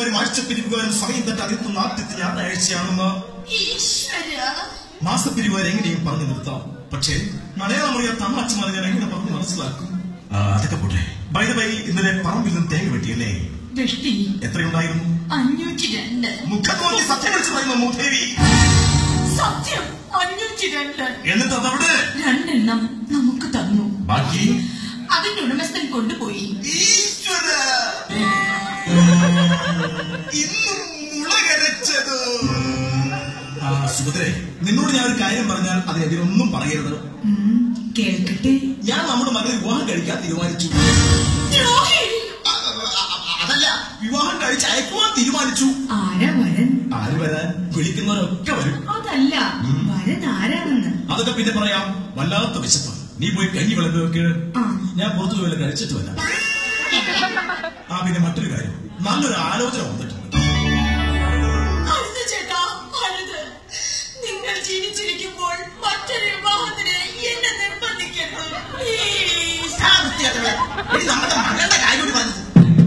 പിരിവുകാരും ആഴ്ചപ്പിരിവുകാരും സമയം തെറ്റാതിരുത്തുന്ന ആദ്യത്തെ ഞായറാഴ്ചയാണെന്ന് ഈശ്വര മാസപ്പിരിവുകാർ എങ്ങനെയും പറഞ്ഞു നിർത്താം പക്ഷേ മലയാളം അറിയാത്ത അമ്മച്ചമാരെ ഞാൻ എങ്ങനെ പറഞ്ഞു മനസ്സിലാക്കും ആ, അതൊക്കെ പോട്ടെ ബൈ ബൈ ഇന്നലെ പറമ്പിൽ നിന്ന് തേങ്ങ വെട്ടിയല്ലേ വെട്ടി എത്രയുണ്ടായിരുന്നു അഞ്ഞൂറ്റി രണ്ട് മുഖത്ത് നോക്കി സത്യം വിളിച്ചു പറയുന്നു മൂദേവി സത്യം അഞ്ഞൂറ്റി രണ്ട് എന്നിട്ട് അതവിടെ രണ്ടെണ്ണം നമുക്ക് തന്നു ബാക്കി അതിന്റെ ഉടമസ്ഥൻ കൊണ്ടുപോയി ഈശ്വര ഇന്നും മുളകരച്ചത് ആ സുഭദ്രെ നിന്നോട് ഞാൻ ഒരു കാര്യം പറഞ്ഞാൽ അതിനെതിരൊന്നും പറയരുത് ഉം, കേൾക്കട്ടെ ഞാൻ നമ്മുടെ മകളെ വിവാഹം കഴിക്കാൻ തീരുമാനിച്ചു ദ്രോഹി! ആ, ആ, ആ, അതല്ല വിവാഹം കഴിച്ച് അയക്കുവാൻ തീരുമാനിച്ചു ആരാ വരൻ ആര് വരാൻ വിളിക്കുന്നവരൊക്കെ വരും അതല്ല വരൻ ആരാണെന്ന് അതൊക്കെ പിന്നെ പറയാം വല്ലാത്ത വിശപ്പ് നീ പോയി കഞ്ഞി വിളമ്പ് വെക്ക് ആ. ഞാൻ പുറത്തു പോയി വല്ലതും കഴിച്ചിട്ട് വരാം ആ പിന്നെ മറ്റൊരു കാര്യം നല്ലൊരു ആലോചന വന്നിട്ടുണ്ട് അരുത് ചേട്ടാ അരുത് നിങ്ങൾ ജീവിച്ചിരിക്കുമ്പോൾ മറ്റൊരു വിവാഹത്തിന് എന്നെ നിർബന്ധിക്കരുത് Please. ആ, വൃത്തികെട്ടവളെ. എടി, നമ്മുടെ മകളുടെ കാര്യം കൂടി പറഞ്ഞത്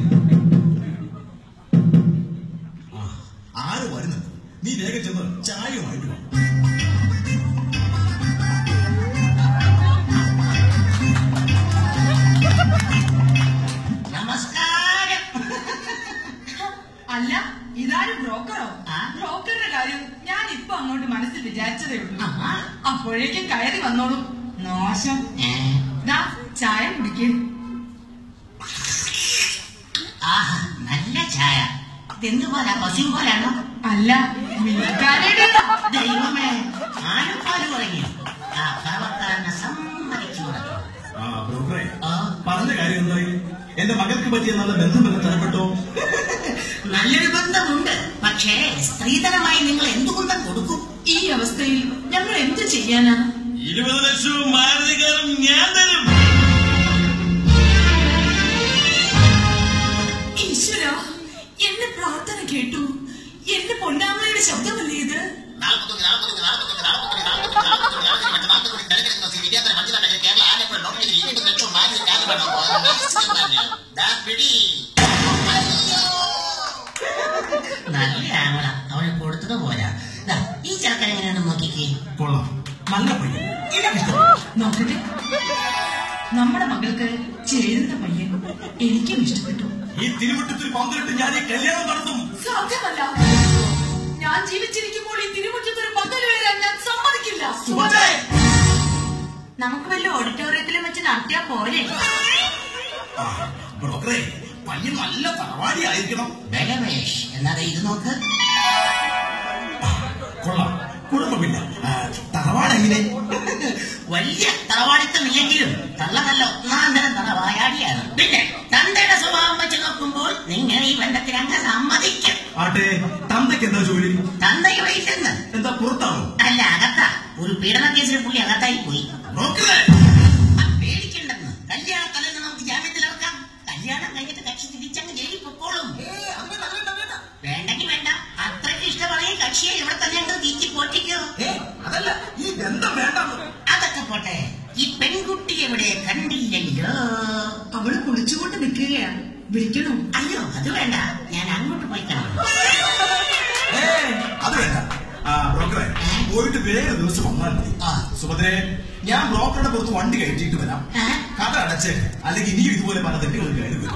ആ, ആര് വരുന്നത് നീ വേഗം ചെന്ന് ചായയുമായിട്ട് വാ നമസ്കാരം അല്ല ഇതാരും ബ്രോക്കറോ ആ? ബ്രോക്കറുടെ കാര്യം ഞാൻ ഇപ്പൊ അങ്ങോട്ട് മനസ്സിൽ വിചാരിച്ചതേ ഉള്ളൂ ആഹാ. അപ്പോഴേക്കും കയറി വന്നോളും മോശം ഏ, ദാ ചായ കുടിക്കും ആഹാ നല്ല ചായ ഇതെന്ത് പോലെ പശു പോലാണോ അല്ല വിൽക്കാനയുടെ ദൈവമേ ആരും പാല് തുടങ്ങിയോ ആ പ്രവർത്തന സമ്മതിച്ചു തുടങ്ങി ആ ബ്രോക്കറെ ആ, പറഞ്ഞ കാര്യം എന്തായി എന്റെ മകൾക്ക് പറ്റിയ നല്ല ബന്ധം എന്ന് തരപ്പെട്ടോ നല്ലൊരു ബന്ധമുണ്ട് പക്ഷേ സ്ത്രീധനമായി നിങ്ങൾ എന്തുകൊണ്ടും കൊടുക്കും ഈ അവസ്ഥയിൽ ഞങ്ങൾ എന്ത് ചെയ്യാനാ ഇരുപത് ലക്ഷവും മാരുതികാരം ഞാൻ തരും ഈശ്വര എന്റെ പ്രാർത്ഥന കേട്ടു എന്റെ പൊന്നാമയുടെ ശബ്ദമല്ലേ ഇത് നാൽപ്പത്തൊന്ന് നാൽപ്പത്തൊന്ന് നാൽപ്പത്തൊന്ന് നാൽപ്പത്തൊന്ന് നാൽപ്പത്തൊന്ന് നാൽപ്പത്തൊന്ന് നാൽപ്പത്തൊന്ന് നാൽപ്പത്തൊന്ന് കിടക്കുന്ന സി വിദ്യാർത്ഥി മധ്യനാട്ടിൽ കേരള ആലപ്പുഴ ലോക്കലിൽ ഇരുപത് ലക്ഷം മാറ്റി കാര്യം ദാ പിടി നല്ല ആങ്ങള അവന് കൊടുത്തത് പോരാ ദാ, ഈ ചാക്കൻ എങ്ങനെയാണ് നോക്കിക്കേ കൊള്ളാം നല്ല പയ്യൻ നോക്കട്ടെ നമ്മുടെ മകൾക്ക് ചേരുന്ന പയ്യൻ എനിക്കും ഇഷ്ടപ്പെട്ടു ഈ തിരുവട്ടത്തിൽ പന്ത്രണ്ട് ഞാൻ ഈ കല്യാണം നടത്തും സാധ്യമല്ല ഞാൻ ജീവിച്ചിരിക്കുമ്പോൾ ഈ തിരുമുറ്റത്തൊരു പന്തൽ വരാൻ ഞാൻ സമ്മതിക്കില്ല സുഭദ്രേ നമുക്ക് വല്ല ഓഡിറ്റോറിയത്തിലും വെച്ച് നടത്തിയാ പോരെ ആ, ബ്രോക്കറെ പയ്യൻ നല്ല തറവാടി ആയിരിക്കണം ബലവേഷ് എന്നാതെ ഇത് നോക്ക് കൊള്ളാം കുഴപ്പമില്ല ആ, തറവാട് എങ്ങനെ വലിയ തറവാടിത്തം ഇല്ലെങ്കിലും തള്ളതല്ല ഒന്നാം തരം തറവായാടിയാണ് പിന്നെ തന്തയുടെ സ്വഭാവം വെച്ച് നോക്കുമ്പോൾ നിങ്ങൾ ഈ ബന്ധത്തിൽ അങ്ങ് സമ്മതിക്കും ആട്ടെ തന്തയ്ക്ക് എന്താ ജോലി തന്ത ഇവിടെ ഇല്ലെന്ന് എന്താ പുറത്താണോ അല്ല അകത്താ ഒരു പീഡന കേസിൽ പുള്ളി അകത്തായി പോയി ബ്രോക്കറെ ആ, പേടിക്കണ്ടെന്ന് കല്യാണ തലേന്ന് നമുക്ക് ജാമ്യത്തിലിറക്കാം കല്യാണം കഴിഞ്ഞിട്ട് കക്ഷി തിരിച്ചങ്ങ് ജയിലിൽ പൊക്കോളും വേണ്ടെങ്കിൽ വേണ്ട അത്രയ്ക്ക് ഇഷ്ടമാണെങ്കിൽ കക്ഷിയെ ഇവിടെ തന്നെ അങ്ങ് തീറ്റി പൊട്ടിക്കോ ഏ അതല്ല ഈ ബന്ധം വേണ്ടാന്ന് അതൊക്കെ പോട്ടെ ഈ പെൺകുട്ടി എവിടെ കണ്ടില്ലല്ലോ അവള് കുളിച്ചുകൊണ്ട് നിൽക്കുകയാണ് വിളിക്കണോ അയ്യോ അത് വേണ്ട ഞാൻ അങ്ങോട്ട് പോയി കാണാം ഏ അത് വേണ്ട ആ ബ്രോക്കറെ പോയിട്ട് വേറെ ദിവസം വന്നാൽ മതി ആ. സുഭദ്രേ ഞാൻ ബ്രോക്കറുടെ പുറത്ത് വണ്ടി കയറ്റിയിട്ട് വരാം ഏ? കഥ അടച്ചേ അല്ലെങ്കിൽ ഇനിയും ഇതുപോലെ പല തെറ്റുകളും കയറി വരും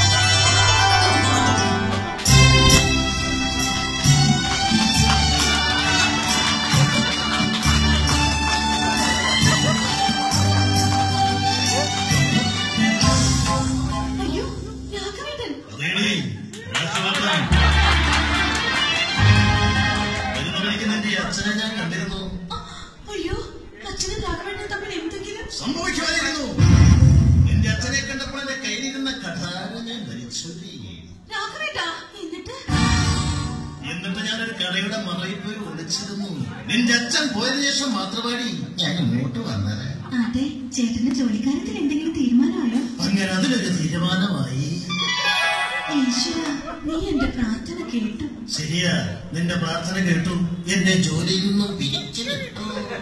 അയ്യോ രാഘവേട്ടൻ അതേടി, രാജവർദ്ധൻ. മരുന്ന് കഴിക്കുന്ന ഈ അച്ഛനെ ഞാൻ കണ്ടിരുന്നു അയ്യോ അച്ഛനും രാഘവേട്ടനും തമ്മിൽ എന്തെങ്കിലും സംഭവിക്കുമായിരുന്നു എന്റെ അച്ഛനെ കണ്ടപ്പോൾ എന്റെ കയ്യിലിരുന്ന കഠാര ഞാൻ വലിച്ചൊല്ലി രാഘവേട്ടാ എന്നിട്ട് എന്നിട്ട് ഞാനൊരു കടയുടെ മറയിൽ പോയി ഒളിച്ചിരുന്നു നിന്റെ അച്ഛൻ പോയതിനു ശേഷം മാത്രമായി ഞാൻ ഇങ്ങോട്ട് വന്നത് അതെ ചേട്ടന്റെ ജോലിക്കാര്യത്തിൽ എന്തെങ്കിലും തീരുമാനമായോ അങ്ങനെ അതിലൊരു തീരുമാനമായി ഈശ്വര നീ എന്റെ പ്രാർത്ഥന കേട്ടു ശരിയാ നിന്റെ പ്രാർത്ഥന കേട്ടു എന്നെ ജോലിയിൽ നിന്നും പിരിച്ചു വിട്ടു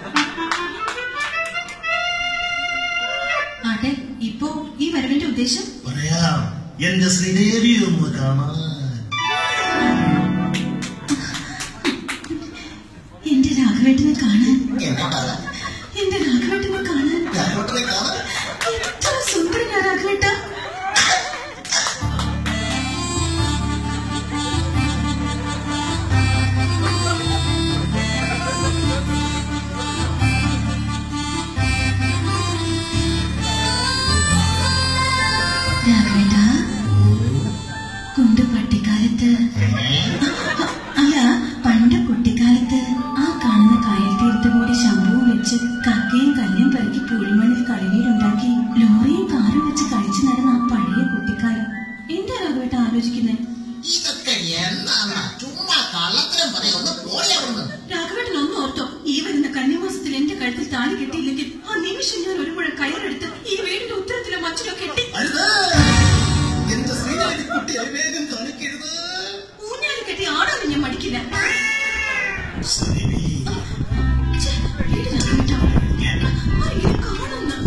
ആട്ടെ ഇപ്പോ ഈ വരവിന്റെ ഉദ്ദേശം പറയാം എന്റെ ശ്രീദേവി ഒന്ന് കാണാൻ കേട്ടാ എന്റെ രാഘവേട്ടനെ കാണാൻ രാഘവട്ടനെ കാണാൻ എത്ര സുന്ദരനാ രാഘവേട്ട രാഘവേട്ട കുണ്ട് പട്ടിക്കാലത്ത് അല്ല പണ്ട് കുട്ടിക്കാലത്ത് ആ കാണുന്ന കായൽ തീരത്ത് കൂടി ശംഭുവും വെച്ച് കക്കയും കല്ലും പെറുക്കി പൂഴിമണ്ണിൽ കളിനീരുണ്ടാക്കി ലോറിയും കാറും വെച്ച് കഴിച്ചു നടന്ന ആ പഴയ കുട്ടിക്കാലം എന്താ രാഘവേട്ട ആലോചിക്കുന്നത് ഇതൊക്കെ എന്നാണ് ചുമ്മാ കള്ളത്തരം പറയാം ഒന്ന് പോലെയാവുന്നു രാഘവേട്ടൻ ഒന്ന് ഓർത്തോ ഈ വരുന്ന കന്യമാസത്തിൽ എന്റെ കഴുത്തിൽ താലി കെട്ടിയില്ലെങ്കിൽ ആ നിമിഷം ഞാൻ ഒരു മുഴ കയറെടുത്ത് ഈ വീടിന്റെ ഉത്തരത്തിലെ മച്ചിലോ കെട്ടി അരുത് എന്റെ ശ്രീനാഥി കുട്ടി വേഗം കാണിക്കരുത് ഊഞ്ഞാലി കെട്ടി ആടാനും ഞാൻ മടിക്കില്ല ശ്രീ ഛെ, വീട് രാഘവേട്ട. ആരെങ്കിലും കാണുന്നു.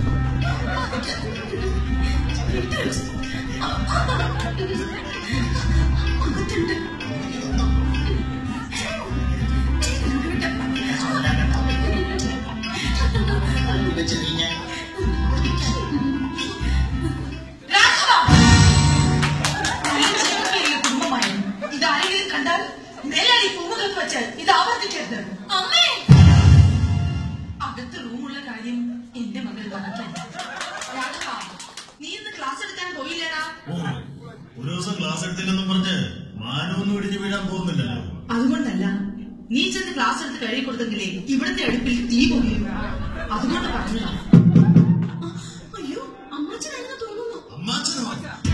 അകത്തുണ്ട്. ഛെ, രാഘവേട്ട. ചെറിയ രാഘവ! ഈ ജീവിതത്തിലെ കുടുംബമായിരുന്നു. ഇത് ആരെങ്കിലും കണ്ടാൽ മേലാടി പൂവുകൾക്ക് വെച്ച് ഇത് ആവർത്തിക്കരുത് അമ്മേ അകത്ത് റൂമുള്ള കാര്യം എന്റെ മകൾ പറഞ്ഞില്ല രാഘവ നീ ഇന്ന് ക്ലാസ് എടുക്കാൻ പോയില്ലേടാ ഓ ഒരു ദിവസം ക്ലാസ് എടുത്തില്ലെന്നും പറഞ്ഞ് മാനമൊന്നും ഇടിഞ്ഞു വീഴാൻ പോകുന്നില്ലല്ലോ അതുകൊണ്ടല്ല നീ ചെന്ന് ക്ലാസ് എടുത്ത് കഴുകി കൊടുത്തെങ്കിലേ ഇവിടുത്തെ അടുപ്പിൽ തീ പൊങ്ങിയും അതുകൊണ്ട് പറഞ്ഞതാ അയ്യോ അമ്മാച്ചനാണെന്ന് തോന്നുന്നു അമ്മാച്ചനോ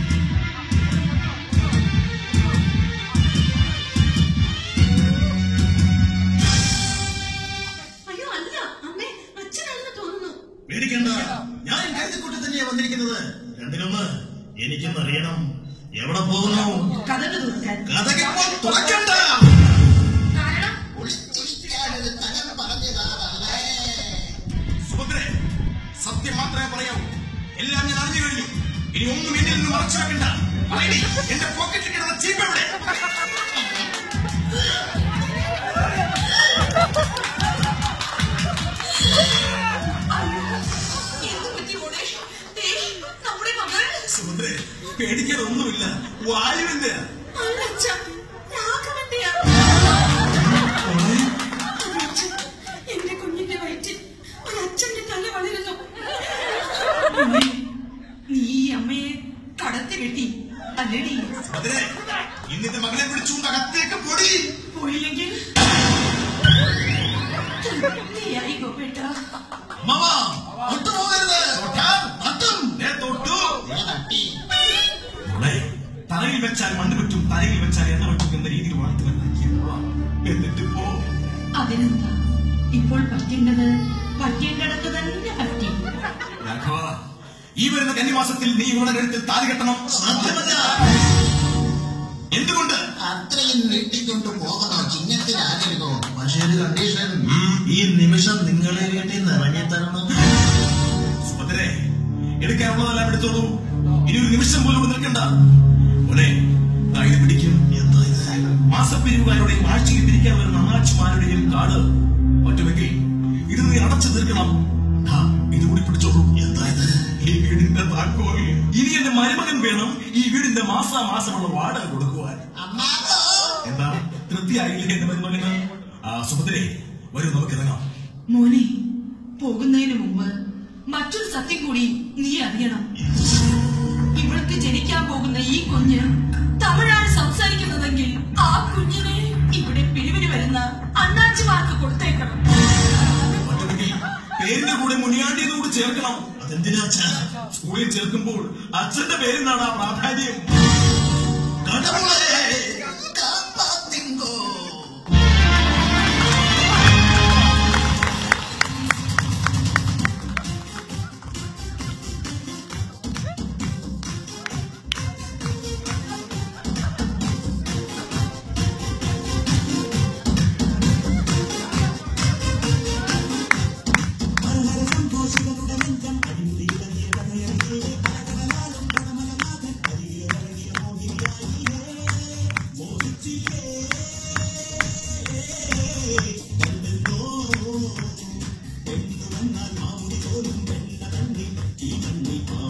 അയ്യോ അല്ല അമ്മേ അച്ഛനാണെന്ന് തോന്നുന്നു പേടിക്കണ്ട ഞാൻ കരുതിക്കൂട്ടി തന്നെയാ വന്നിരിക്കുന്നത് രണ്ടിനൊന്ന് എനിക്കൊന്ന് അറിയണം എവിടെ പോകുന്നു കഥകൾ തുറക്കാൻ കഥകിപ്പോൾ തുറക്കണ്ട കാരണം ഒളിച്ചിരിക്കാനൊരു തരം പറഞ്ഞതാണല്ലേ സുഭദ്രേ സത്യം മാത്രമേ പറയാവൂ എല്ലാം ഞാൻ അറിഞ്ഞു കഴിഞ്ഞു ഇനി ഒന്നും എന്നിൽ നിന്ന് മറച്ചു വെക്കണ്ട പറയടി, എന്റെ പോക്കറ്റിൽ കിടന്ന ചീപ്പ് എവിടെ എന്ത് പറ്റി മോളെ ദേ, നമ്മുടെ മകൾ സുഭദ്രേ പേടിക്കാനൊന്നുമില്ല വായുവിന്റെ അല്ല അച്ഛ രാഘവന്റെയാ അച്ഛൻ എന്റെ കുഞ്ഞിന്റെ വയറ്റിൽ ഒരു അച്ഛന്റെ തല വളരുന്നു മോനെ, നീ ഈ അമ്മയെ കടത്തി വെട്ടി അല്ലേടി സുഭദ്രേ ഇന്നിന്റെ മകളെ പിടിച്ചുകൊണ്ട് അകത്തേക്ക് പൊടി പോയില്ലെങ്കിൽ നീയായി ഗോപേട്ട മാമാ ഒട്ടു പോകരുത് തൊട്ടാൽ തട്ടും. ദേ തൊട്ടു ദേ തട്ടി മോളെ, തലയിൽ വെച്ചാൽ മണ്ണ് പറ്റും തലയിൽ വെച്ചാൽ എണ്ണ പറ്റും എന്ന രീതിയിൽ വളർത്തി വന്നാക്കിയതാ. എന്നിട്ട് പോ അതിനെന്താ ഇപ്പോൾ പറ്റേണ്ടത് പറ്റേണ്ടിടത്ത് തന്നെ പറ്റി രാഘവ ഈ വരുന്ന കന്നിമാസത്തിൽ നീ ഇവിടെ കഴുത്തിൽ താലി കെട്ടണം സാധ്യമല്ല എന്തുകൊണ്ട് അത്രയും നീട്ടിക്കൊണ്ട് പോകണോ ചിഹ്നത്തിനാകരുതോ പക്ഷേ ഒരു കണ്ടീഷൻ ഈ നിമിഷം നിങ്ങളെ വീട്ടിൽ നിന്ന് ഇറങ്ങി തരണം സുഭദ്രേ എടുക്കാനുള്ളതെല്ലാം എടുത്തോളൂ ഇനി ഒരു നിമിഷം പോലും ഇവിടെ നിൽക്കണ്ട മോനെ ദാ ഇത് പിടിക്കും എന്താ ഇത് മാസപ്പിരിവുകാരുടെയും ആഴ്ചയിൽ പിരിക്കാൻ വരുന്ന അണ്ണാച്ചിമാരുടെയും കാട് പറ്റുമെങ്കിൽ ഇത് നീ അടച്ചു തീർക്കണം ആ, ഇത് കൂടി പിടിച്ചോളൂ എന്താ ഇത് ഈ വീടിന്റെ താക്കോൽ ഇനി എന്റെ മരുമകൻ വേണം ഈ വീടിന്റെ മാസാമാസമുള്ള വാടക കൊടുക്കുവാൻ അമ്മാവോ എന്താ തൃപ്തിയായില്ലേ എന്റെ മരുമകന് ആ സുഭദ്രേ വരൂ നമുക്ക് ഇറങ്ങാം മോനെ പോകുന്നതിന് മുമ്പ് മറ്റൊരു സത്യം കൂടി നീ അറിയണം ഇവൾക്ക് ജനിക്കാൻ പോകുന്ന ഈ കുഞ്ഞ് തമിഴാണ് സംസാരിക്കുന്നതെങ്കിൽ ആ കുഞ്ഞിനെ ഇവിടെ പിരിവിന് വരുന്ന അണ്ണാച്ചിമാർക്ക് കൊടുത്തേക്കണം പറ്റുമെങ്കിൽ പേരിന്റെ കൂടെ മുനിയാണ്ടിയെന്ന് കൂടി ചേർക്കണം അതെന്തിനാ അച്ഛാ സ്കൂളിൽ ചേർക്കുമ്പോൾ അച്ഛന്റെ പേരിനാണ് ആ പ്രാധാന്യം കടവുളേ കാപ്പാത്തിങ്കോ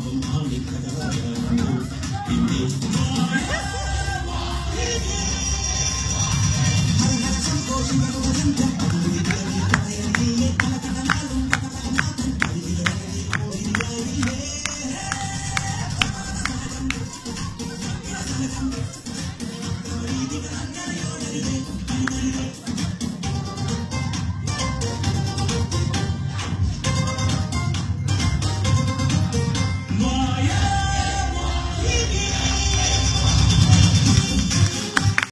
പാപം ആളിക്കഥ പിന്നെ